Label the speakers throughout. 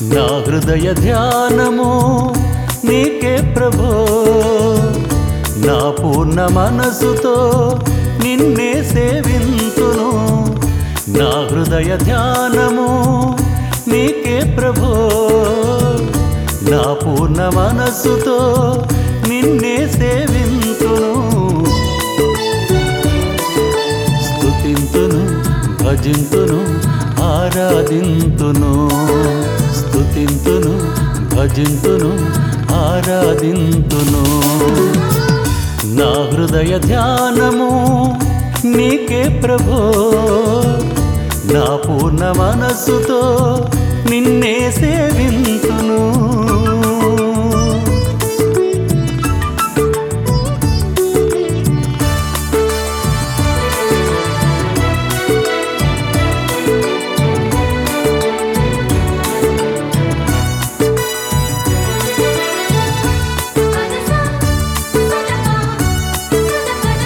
Speaker 1: నా హృదయ ధ్యానము నీకే ప్రభో నా పూర్ణ మనసుతో నిన్నే సేవింతును నా హృదయ ధ్యానము నీకే ప్రభో నా పూర్ణ మనస్సుతో నిన్నే సేవింతును స్తుతింతును భజింతును ఆరాధింతును స్తుతింతును భజింతును ఆరాధింతును నా హృదయ ధ్యానము నీకే ప్రభో నా పూర్ణ మనస్సుతో నిన్నే సేవింతును
Speaker 2: సదసా సదపా సదపన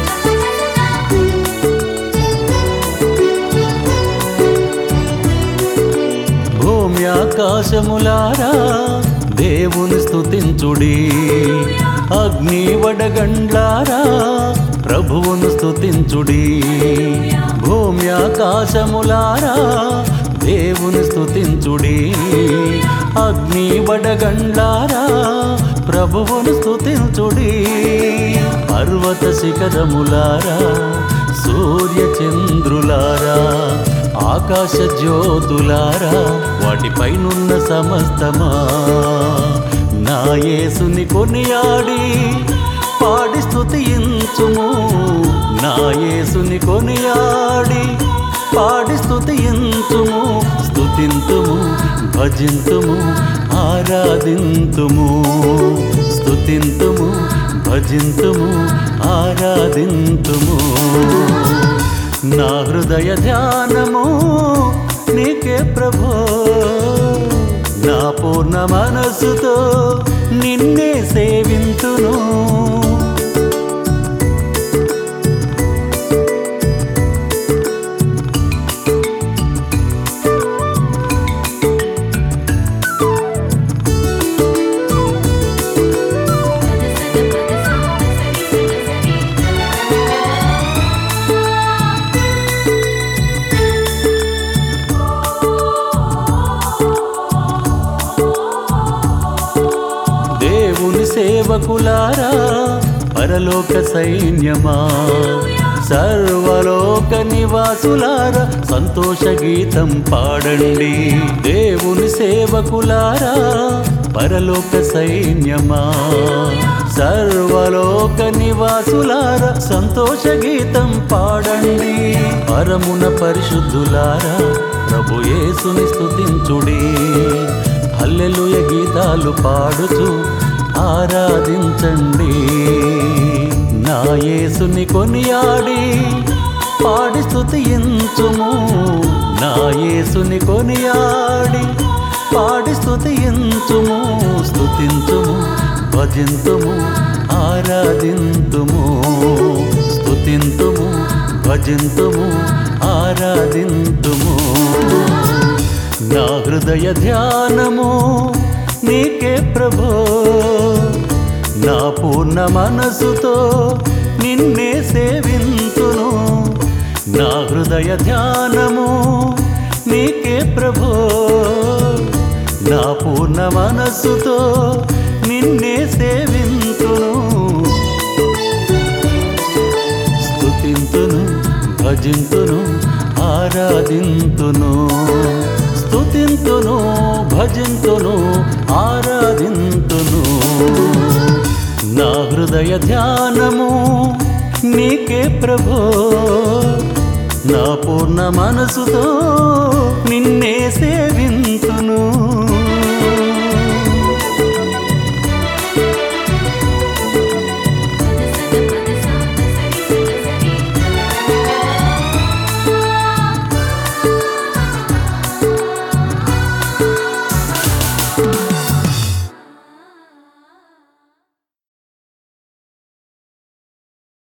Speaker 1: భూమి ఆకాశములారా దేవుని స్తుతించుడి అగ్ని వడగండ్లారా ప్రభువును స్తుతించుడి భూమి ఆకాశములారా దేవుని స్తుతించుడి అగ్ని వడగండ్లారా ప్రభువును స్తుతించుడి పర్వత శిఖరములారా సూర్య చంద్రులారా ఆకాశ జ్యోతులారా వాటిపైనున్న సమస్తమా నా యేసుని కొనియాడి పాడి స్తుతించుము నా యేసుని కొనియాడి పాడి స్తుతించుము స్తుతింతుము భజింతుము ఆరాధింతుము స్తుతింతుము భజింతుము ఆరాధింతుము నా హృదయ ధ్యానము నీకే ప్రభో నా పూర్ణ మనసుతో నిన్నే సేవింతును దేవుని సేవకులారా పరలోక సైన్యమా సర్వలోక నివాసులారా సంతోష గీతం పాడండి దేవుని సేవకులారా పరలోక సైన్యమా సర్వలోక నివాసులారా సంతోష గీతం పాడండి పరమున పరిశుద్ధులారా ప్రభు యేసుని స్తుతించుడి హల్లెలూయ గీతాలు పాడుచు ఆరాధించండి నా యేసుని కొనియాడి పాడి స్తుతించుము నా యేసుని కొనియాడి పాడి స్తుతించుము స్తుతించుము భజింతుము ఆరాధింతుము స్తుతింతుము భజింతుము ఆరాధింతుము నా హృదయ ధ్యానము నీకే ప్రభో నా పూర్ణ మనసుతో నిన్నే సేవింతును నా హృదయ ధ్యానము నీకే ప్రభో నా పూర్ణ మనసుతో నిన్నే సేవింతును స్తుతింతును భజింతును ఆరాధింతును స్తుతింతును భజింతును ఆరాధింతును నా హృదయ ధ్యానము నీకే ప్రభో నా పూర్ణ మనసుతో నిన్నే సేవింతును